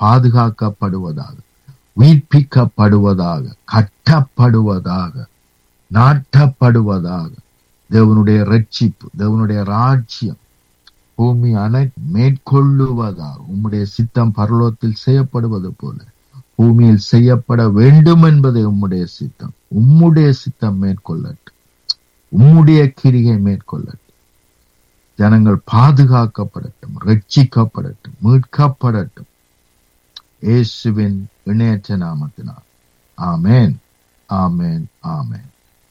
பாதுகாக்கப்படுவதாக உயிர்ப்பிக்கப்படுவதாக கட்டப்படுவதாக நாட்டப்படுவதாக தேவனுடைய ரட்சிப்பு தேவனுடைய ராஜ்யம் பூமி அனை மேற்கொள்ளுவதாக உம்முடைய சித்தம் பரலோகத்தில் செய்யப்படுவது போல பூமியில் செய்யப்பட வேண்டும் என்பதே உம்முடைய சித்தம் உம்முடைய சித்தம் மேற்கொள்ளட்டும் உம்முடைய கிரிகை மேற்கொள்ளட்டும் ஜனங்கள் பாதுகாக்கப்படட்டும் ரட்சிக்கப்படட்டும் மீட்கப்படட்டும் இயேசுவின் இணையற்ற நாமத்தினால் ஆமேன் ஆமேன் ஆமேன்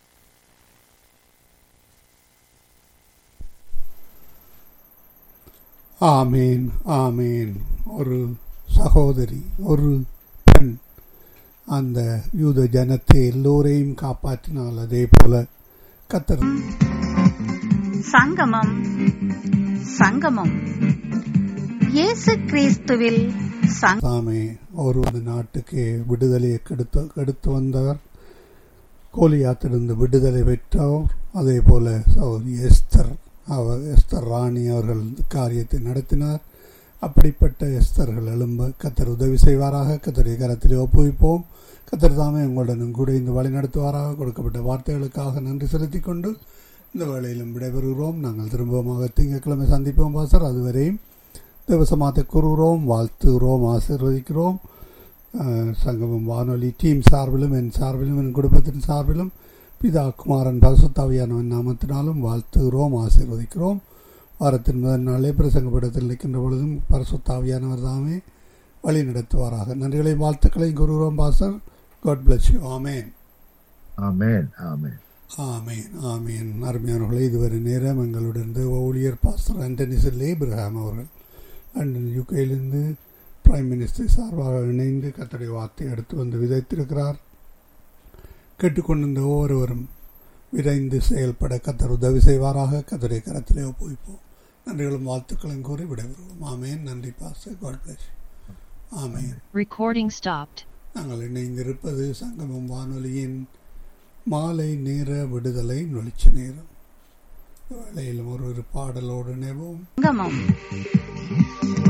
ஆமேன் ஆமேன் ஒரு சகோதரி ஒரு பெண் அந்த யூத ஜனத்தை எல்லோரையும் காப்பாற்றினால் அதே போல கத்தர் சங்கமம் சங்கமம் இயேசு கிறிஸ்துவில் சங்க தாமே ஒரு ஒரு நாட்டுக்கு விடுதலையை கெடுத்து கெடுத்து வந்தவர் கோலியாத்திலிருந்து விடுதலை பெற்றவர் அதே போல சகோதரி எஸ்தர் அவர் எஸ்தர் ராணி அவர்கள் காரியத்தை நடத்தினார் அப்படிப்பட்ட எஸ்தர்கள் எழும்ப கத்தர் உதவி செய்வாராக கத்தருடைய கரத்திலே ஒப்புவிப்போம் கத்தர் தாமே உங்களுடனும் கூட இந்த வழி நடத்துவாராக கொடுக்கப்பட்ட வார்த்தைகளுக்காக நன்றி செலுத்திக் கொண்டு இந்த வேளையிலும் விடைபெறுகிறோம் நாங்கள் திரும்பமாக திங்கட்கிழமை சந்திப்போம் பாசர் அதுவரையும் தேவசமாத்தை கூறுகிறோம் வாழ்த்துகிறோம் ஆசீர்வதிக்கிறோம் அஹ், சங்கமம் வானொலி டீம் சார்பிலும் என் சார்பிலும் என் குடும்பத்தின் சார்பிலும் பிதா குமாரன் பரசுத்தாவியானவன் நாமத்தினாலும் வாழ்த்துகிறோம் ஆசீர்வதிக்கிறோம் வாரத்தின் முதல் நாளே பிரசங்கப்படத்தில் நிற்கின்ற பொழுதும் பரசுத்தாவியானவர் தாமே வழி நடத்துவாராக நன்றிகளையும் வாழ்த்துக்களையும் கூறுகிறோம் pastor God bless you amen amen amen amen amen அருமையானவர்களே இதுவரை நேரம் எங்களுடன் தேவ ஊழியர் பாஸ்டர் ஆண்டனி செல் ஏப்ரஹாம் அவர்கள் லண்டன் யூகேயிலிருந்து பிரைம் மினிஸ்டர் சார்பாக இணைந்து கத்தடைய வார்த்தை எடுத்து வந்து விதைத்திருக்கிறார் கேட்டுக்கொண்டிருந்த ஒவ்வொருவரும் விரைந்து செயல்பட கத்தர் உதவி செய்வாராக கத்தடைய கரத்திலே ஒப்புவிப்போம் நன்றிகளும் வாழ்த்துக்களும் கூறி விடைபெறுவோம் ஆமேன் நன்றி pastor God bless amen Recording stopped. நாங்கள் இணைந்திருப்பது சங்கமம் வானொலியின் மாலை நேர விடுதலை வெளிச்ச நேரம் இந்த வேளையிலும் ஒரு ஒரு பாடலோடு இணைவோம் சங்கமம்